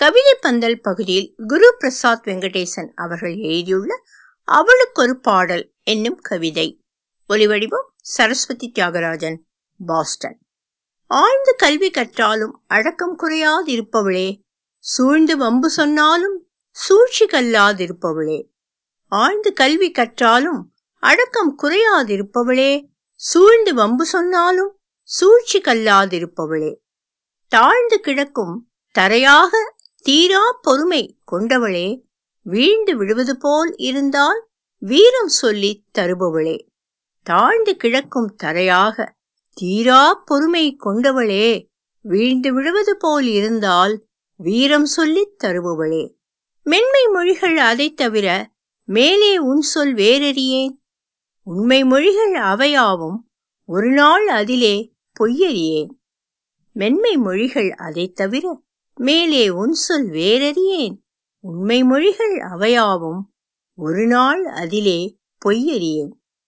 கவிதை பந்தல் பகுதியில் குரு பிரசாத் வெங்கடேசன் அவர்கள் எழுதியுள்ள அவளுக்கொரு பாடல் என்னும் கவிதை ஒலிவடிவம் சரஸ்வதி தியாகராஜன் பாஸ்டன் ஆழ்ந்த கல்வி கற்றாலும் அடக்கம் குறையாதிருப்பவளே சூழ்ந்து வம்பு சொன்னாலும் சூழ்ச்சி கல்லாதிருப்பவளே ஆழ்ந்து கல்வி கற்றாலும் அடக்கம் குறையாதிருப்பவளே சூழ்ந்து வம்பு சொன்னாலும் சூழ்ச்சி கல்லாதிருப்பவளே தாழ்ந்து கிடக்கும் தரையாக தீரா பொறுமை கொண்டவளே வீழ்ந்து விடுவது போல் இருந்தால் வீரம் சொல்லி தருபவளே தாழ்ந்து கிடக்கும் தரையாக தீரா பொறுமை கொண்டவளே வீழ்ந்து விடுவது போல் இருந்தால் வீரம் சொல்லித் தருபவளே மென்மை மொழிகள் அதை தவிர மேலே உன் சொல் வேறறியேன் உண்மை மொழிகள் அவையாவும் ஒரு நாள் அதிலே பொய்யறியேன் மென்மை மொழிகள் அதை தவிர மேலே உன் சொல் வேறறியேன் உண்மை மொழிகள் அவையாவும் ஒரு நாள் அதிலே பொய்யறியேன்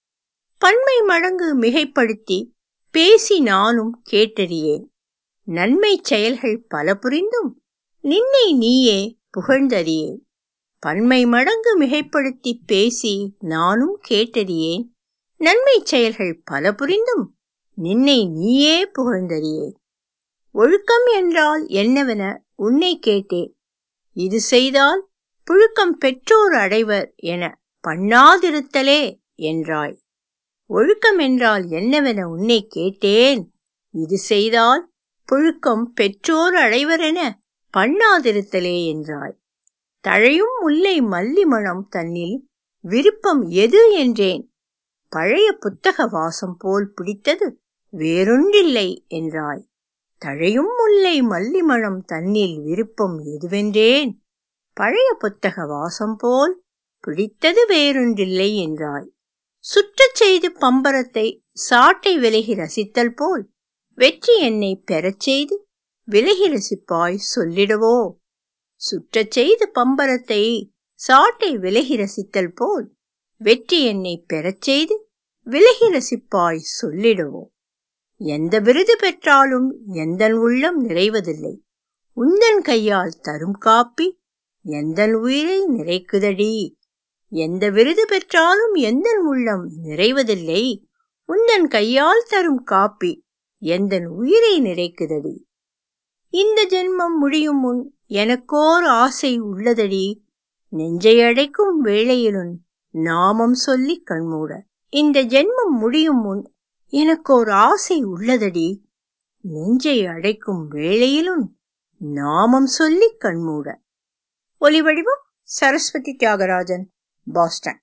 பன்மை மடங்கு மிகைப்படுத்தி பேசி நானும் கேட்டறியேன் நன்மை செயல்கள் பல புரிந்தும் நின்னை நீயே புகழ்ந்தறியேன் பன்மை மடங்கு மிகைப்படுத்தி பேசி நானும் கேட்டறியேன் நன்மை செயல்கள் பல புரிந்தும் நின்னை நீயே புகழ்ந்தறியேன் ஒழுக்கம் என்றால் என்னவென உன்னை கேட்டேன் இது செய்தால் புழுக்கம் பெற்றோர் அடைவர் என பண்ணாதிருத்தலே என்றாய் ஒழுக்கம் என்றால் என்னவென உன்னை கேட்டேன் இது செய்தால் புழுக்கம் பெற்றோர் அடைவரென பண்ணாதிருத்தலே என்றாய் தழையும் முல்லை மல்லி மணம் தன்னில் விருப்பம் எது என்றேன் பழைய புத்தக வாசம் போல் பிடித்தது வேறொன்றில்லை என்றாய் தழையும் முல்லை மல்லி மணம் தன்னில் விருப்பம் எதுவென்றேன் பழைய புத்தக வாசம் போல் பிடித்தது வேறொன்றில்லை என்றாய் சுற்றச் செய்து பம்பரத்தை சாட்டை விலகி ரசித்தல் போல் வெற்றி என்னை பெறச் செய்து விலகி ரசிப்பாய் சொல்லிடவோ சுற்றச் செய்து பம்பரத்தை சாட்டை விலகி ரசித்தல் போல் வெற்றி என்னை பெறச் செய்து விலகி ரசிப்பாய் சொல்லிடவோ எந்த விருது பெற்றாலும் எந்தன் உள்ளம் நிறைவதில்லை உந்தன் கையால் தரும் காப்பி எந்தன் உயிரை நிறைக்குதடி எந்த விருது பெற்றாலும் எந்தன் உள்ளம் நிறைவதில்லை உந்தன் கையால் தரும் காப்பி எந்தன் உயிரை நிறைக்குதடி இந்த ஜென்மம் முடியும் முன் எனக்கோர் ஆசை உள்ளதடி நெஞ்சை அடைக்கும் வேளையிலும் நாமம் சொல்லி கண்மூட இந்த ஜென்மம் முடியும் முன் எனக்கோர் ஆசை உள்ளதடி நெஞ்சை அடைக்கும் வேளையிலும் நாமம் சொல்லி கண்மூட ஒலிவடிவம் சரஸ்வதி தியாகராஜன் பாஸ்டன்